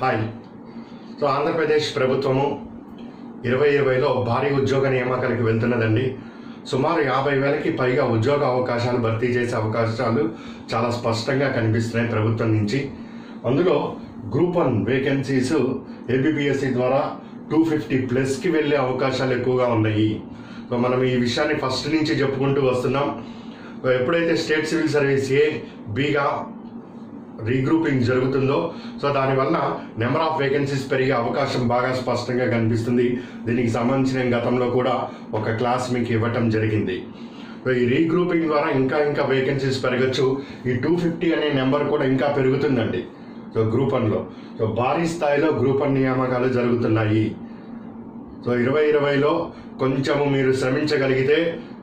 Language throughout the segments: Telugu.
హాయ్ సో ఆంధ్రప్రదేశ్ ప్రభుత్వము ఇరవై ఇరవైలో భారీ ఉద్యోగ నియామకాలకు వెళ్తున్నదండి సుమారు యాభై వేలకి పైగా ఉద్యోగ అవకాశాలు భర్తీ చేసే అవకాశాలు చాలా స్పష్టంగా కనిపిస్తున్నాయి ప్రభుత్వం నుంచి అందులో గ్రూప్ వన్ వేకెన్సీస్ ఏబిపిఎస్సి ద్వారా టూ ఫిఫ్టీ ప్లస్కి వెళ్ళే అవకాశాలు ఎక్కువగా ఉన్నాయి సో మనం ఈ విషయాన్ని ఫస్ట్ నుంచి చెప్పుకుంటూ వస్తున్నాం సో ఎప్పుడైతే స్టేట్ సివిల్ సర్వీస్ ఏ బిగా రీగ్రూపింగ్ జరుగుతుందో సో దానివల్ల నెంబర్ ఆఫ్ వేకెన్సీస్ పెరిగే అవకాశం బాగా స్పష్టంగా కనిపిస్తుంది దీనికి సంబంధించి నేను గతంలో కూడా ఒక క్లాస్ మీకు ఇవ్వటం జరిగింది సో ఈ రీగ్రూపింగ్ ద్వారా ఇంకా ఇంకా వేకెన్సీస్ పెరగచ్చు ఈ టూ ఫిఫ్టీ అనే నెంబర్ కూడా ఇంకా పెరుగుతుందండి సో గ్రూప్ వన్లో సో భారీ స్థాయిలో గ్రూప్ వన్ నియామకాలు జరుగుతున్నాయి సో ఇరవై ఇరవైలో కొంచెము మీరు శ్రమించగలిగితే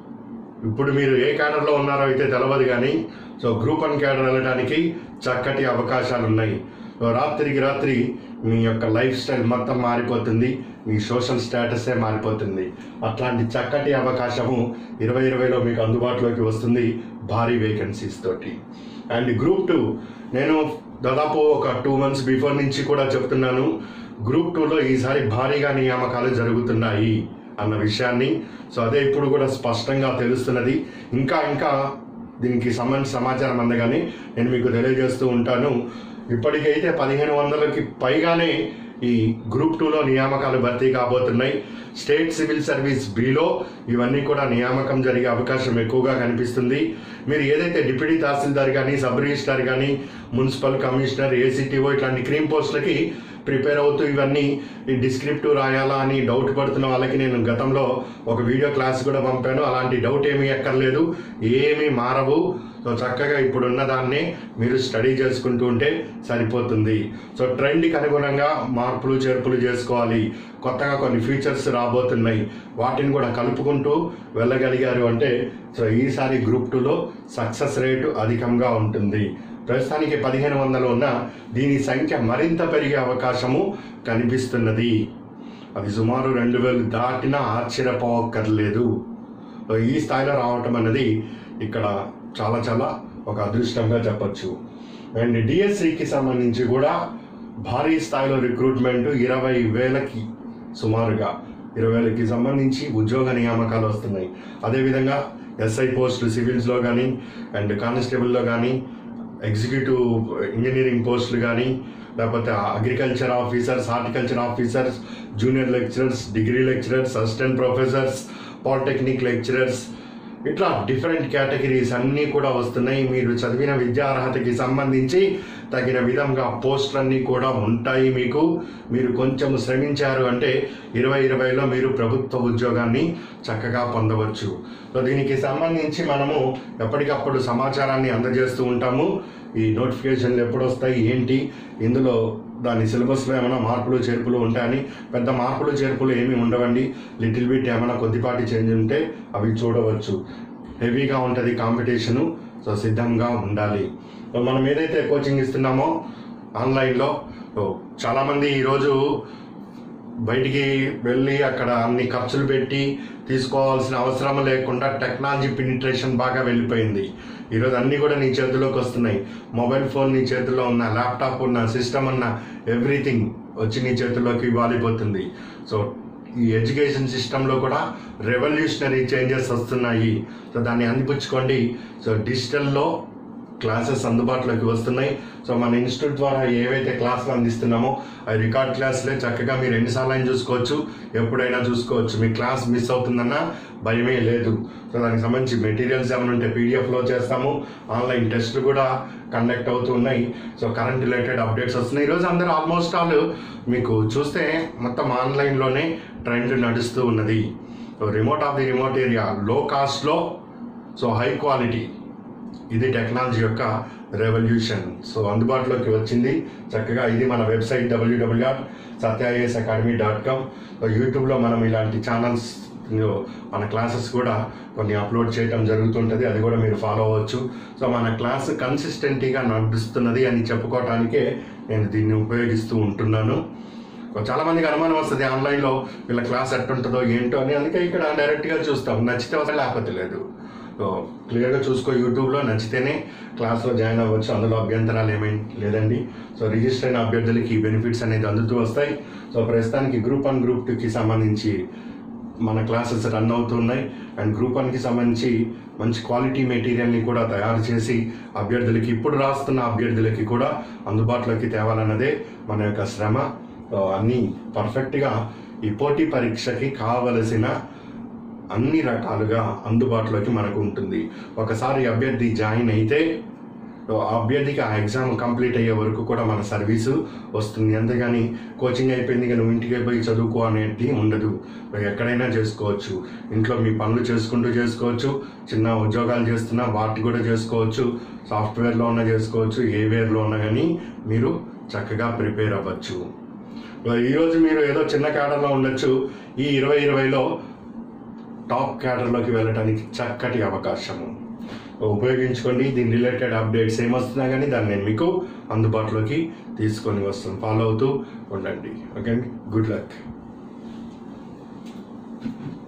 ఇప్పుడు మీరు ఏ క్యాడర్లో ఉన్నారో అయితే తెలవదు కానీ సో గ్రూప్ వన్ క్యాడర్ వెళ్ళడానికి చక్కటి అవకాశాలు ఉన్నాయి సో రాత్రికి రాత్రి మీ యొక్క లైఫ్ స్టైల్ మొత్తం మారిపోతుంది మీ సోషల్ స్టేటసే మారిపోతుంది అట్లాంటి చక్కటి అవకాశము ఇరవై ఇరవైలో మీకు అందుబాటులోకి వస్తుంది భారీ వేకెన్సీస్ తోటి అండ్ గ్రూప్ టూ నేను దాదాపు ఒక టూ మంత్స్ బిఫోర్ నుంచి కూడా చెప్తున్నాను గ్రూప్ టూలో ఈసారి భారీగా నియామకాలు జరుగుతున్నాయి అన్న విషయాన్ని సో అదే ఇప్పుడు కూడా స్పష్టంగా తెలుస్తున్నది ఇంకా ఇంకా దీనికి సంబంధించిన సమాచారం అందగానే నేను మీకు తెలియజేస్తూ ఉంటాను ఇప్పటికైతే పదిహేను వందలకి పైగానే ఈ గ్రూప్ టూలో నియామకాలు భర్తీ కాబోతున్నాయి స్టేట్ సివిల్ సర్వీస్ బిలో ఇవన్నీ కూడా నియామకం జరిగే అవకాశం ఎక్కువగా కనిపిస్తుంది మీరు ఏదైతే డిప్యూటీ తహసీల్దార్ కానీ సబ్ రిజిస్ట్రార్ కానీ మున్సిపల్ కమిషనర్ ఏసీటీఓ ఇట్లాంటి క్రీమ్ పోస్టులకి ప్రిపేర్ అవుతూ ఇవన్నీ ఈ డిస్క్రిప్టివ్ రాయాలా అని డౌట్ పడుతున్న వాళ్ళకి నేను గతంలో ఒక వీడియో క్లాస్ కూడా పంపాను అలాంటి డౌట్ ఏమీ ఎక్కర్లేదు ఏమీ మారవు సో చక్కగా ఇప్పుడున్న దాన్ని మీరు స్టడీ చేసుకుంటూ ఉంటే సరిపోతుంది సో ట్రెండ్కి అనుగుణంగా మార్పులు చేర్పులు చేసుకోవాలి కొత్తగా కొన్ని ఫీచర్స్ రాబోతున్నాయి వాటిని కూడా కలుపుకుంటూ వెళ్ళగలిగారు అంటే సో ఈసారి గ్రూప్ టూలో సక్సెస్ రేటు అధికంగా ఉంటుంది ప్రస్తుతానికి పదిహేను వందలు ఉన్న దీని సంఖ్య మరింత పెరిగే అవకాశము కనిపిస్తున్నది అది సుమారు రెండు వేలు దాటినా ఆశ్చర్యపోక్కర్లేదు సో ఈ స్థాయిలో రావటం అనేది ఇక్కడ చాలా చాలా ఒక అదృష్టంగా చెప్పొచ్చు అండ్ డిఎస్సికి సంబంధించి కూడా భారీ స్థాయిలో రిక్రూట్మెంట్ ఇరవై వేలకి సుమారుగా ఇరవై వేలకి సంబంధించి ఉద్యోగ నియామకాలు వస్తున్నాయి అదేవిధంగా ఎస్ఐ పోస్టులు సివిల్స్లో కానీ అండ్ కానిస్టేబుల్లో కానీ ఎగ్జిక్యూటివ్ ఇంజనీరింగ్ పోస్టులు కానీ లేకపోతే agriculture officers horticulture officers junior lecturers degree lecturers assistant professors polytechnic lecturers ఇట్లా డిఫరెంట్ కేటగిరీస్ అన్నీ కూడా వస్తున్నాయి మీరు చదివిన విద్యా అర్హతకి సంబంధించి తగిన విధంగా పోస్టులన్నీ కూడా ఉంటాయి మీకు మీరు కొంచెం శ్రమించారు అంటే ఇరవై ఇరవైలో మీరు ప్రభుత్వ ఉద్యోగాన్ని చక్కగా పొందవచ్చు సో దీనికి సంబంధించి మనము ఎప్పటికప్పుడు సమాచారాన్ని అందజేస్తూ ఉంటాము ఈ నోటిఫికేషన్లు ఎప్పుడు వస్తాయి ఏంటి ఇందులో దాని సిలబస్లో ఏమైనా మార్పులు చేర్పులు ఉంటాయని పెద్ద మార్పులు చేర్పులు ఏమీ ఉండవండి లిటిల్ బిట్ ఏమైనా కొద్దిపాటి చేంజ్ ఉంటే అవి చూడవచ్చు హెవీగా ఉంటుంది కాంపిటీషను సో సిద్ధంగా ఉండాలి సో మనం ఏదైతే కోచింగ్ ఇస్తున్నామో ఆన్లైన్లో సో చాలామంది ఈరోజు బయటికి వెళ్ళి అక్కడ అన్ని ఖర్చులు పెట్టి తీసుకోవాల్సిన అవసరం లేకుండా టెక్నాలజీ పెనిట్రేషన్ బాగా వెళ్ళిపోయింది ఈరోజు అన్నీ కూడా నీ చేతిలోకి వస్తున్నాయి మొబైల్ ఫోన్ నీ చేతిలో ఉన్న ల్యాప్టాప్ ఉన్న సిస్టమ్ ఉన్న ఎవ్రీథింగ్ వచ్చి నీ చేతిలోకి వాలిపోతుంది సో ఈ ఎడ్యుకేషన్ సిస్టంలో కూడా రెవల్యూషనరీ చేంజెస్ వస్తున్నాయి సో దాన్ని అందిపుచ్చుకోండి సో డిజిటల్లో క్లాసెస్ అందుబాటులోకి వస్తున్నాయి సో మన ఇన్స్టిట్యూట్ ద్వారా ఏవైతే క్లాసులు అందిస్తున్నామో అవి రికార్డ్ క్లాసులే చక్కగా మీరు ఎన్నిసార్లు అయినా చూసుకోవచ్చు ఎప్పుడైనా చూసుకోవచ్చు మీ క్లాస్ మిస్ అవుతుందన్న భయమే లేదు సో దానికి సంబంధించి మెటీరియల్స్ ఏమైనా ఉంటే పీడిఎఫ్లో చేస్తాము ఆన్లైన్ టెస్ట్లు కూడా కండక్ట్ అవుతూ ఉన్నాయి సో కరెంట్ రిలేటెడ్ అప్డేట్స్ వస్తున్నాయి ఈరోజు అందరూ ఆల్మోస్ట్ ఆల్ మీకు చూస్తే మొత్తం ఆన్లైన్లోనే ట్రెండ్ నడుస్తూ ఉన్నది so remote of the remote area లో కాస్ట్లో సో హై క్వాలిటీ ఇది టెక్నాలజీ యొక్క రెవల్యూషన్ సో అందుబాటులోకి వచ్చింది చక్కగా ఇది మన వెబ్సైట్ డబ్ల్యూడబ్ల్యూ dot Satya IAS academy dot com యూట్యూబ్లో మనం ఇలాంటి ఛానల్స్ మన క్లాసెస్ కూడా కొన్ని అప్లోడ్ చేయడం జరుగుతుంటుంది అది కూడా మీరు ఫాలో అవ్వచ్చు సో మన క్లాస్ కన్సిస్టెంట్గా నడుస్తున్నది అని చెప్పుకోవటానికే నేను దీన్ని ఉపయోగిస్తూ ఉంటున్నాను చాలా మందికి అనుమానం వస్తుంది ఆన్లైన్లో వీళ్ళ క్లాస్ ఎట్టుంటుందో ఏంటో అని అందుకే ఇక్కడ డైరెక్ట్గా చూస్తాం నచ్చితే వస్తే లేకపోతే లేదు క్లియర్గా చూసుకో యూట్యూబ్లో నచ్చితేనే క్లాస్లో జాయిన్ అవ్వచ్చు అందులో అభ్యంతరాలు ఏమీ లేదండి సో రిజిస్టర్ అయిన అభ్యర్థులకి ఈ బెనిఫిట్స్ అనేది అందుతూ వస్తాయి సో ప్రస్తుతానికి గ్రూప్ వన్ గ్రూప్ టూకి సంబంధించి మన క్లాసెస్ రన్ అవుతున్నాయి అండ్ గ్రూప్ వన్కి సంబంధించి మంచి క్వాలిటీ మెటీరియల్ని కూడా తయారు చేసి అభ్యర్థులకి ఇప్పుడు రాస్తున్న అభ్యర్థులకి కూడా అందుబాటులోకి తేవాలన్నదే మన యొక్క శ్రమ సో అన్నీ పర్ఫెక్ట్గా ఈ పోటీ పరీక్షకి కావలసిన అన్ని రకాలుగా అందుబాటులోకి మనకు ఉంటుంది ఒకసారి అభ్యర్థి జాయిన్ అయితే ఆ అభ్యర్థికి ఆ ఎగ్జామ్ కంప్లీట్ అయ్యే వరకు కూడా మన సర్వీసు వస్తుంది అంతేగాని కోచింగ్ అయిపోయింది ఇక నువ్వు ఇంటికి పోయి చదువుకో అనేది ఉండదు నువ్వు ఎక్కడైనా చేసుకోవచ్చు ఇంట్లో మీ పనులు చేసుకుంటూ చేసుకోవచ్చు చిన్న ఉద్యోగాలు చేస్తున్నా వాటి కూడా చేసుకోవచ్చు సాఫ్ట్వేర్లో ఉన్నా చేసుకోవచ్చు ఏ వేర్లో ఉన్నా కానీ మీరు చక్కగా ప్రిపేర్ అవ్వచ్చు ఈరోజు మీరు ఏదో చిన్న క్యాడర్లో ఉండొచ్చు ఈ ఇరవై ఇరవైలో టాప్ క్యాడర్లోకి వెళ్ళడానికి చక్కటి అవకాశము ఉపయోగించుకోండి దీని రిలేటెడ్ అప్డేట్స్ ఏమొస్తున్నా కానీ దాన్ని నేను మీకు అందుబాటులోకి తీసుకొని వస్తాను ఫాలో అవుతూ ఉండండి ఓకే అండి గుడ్ లక్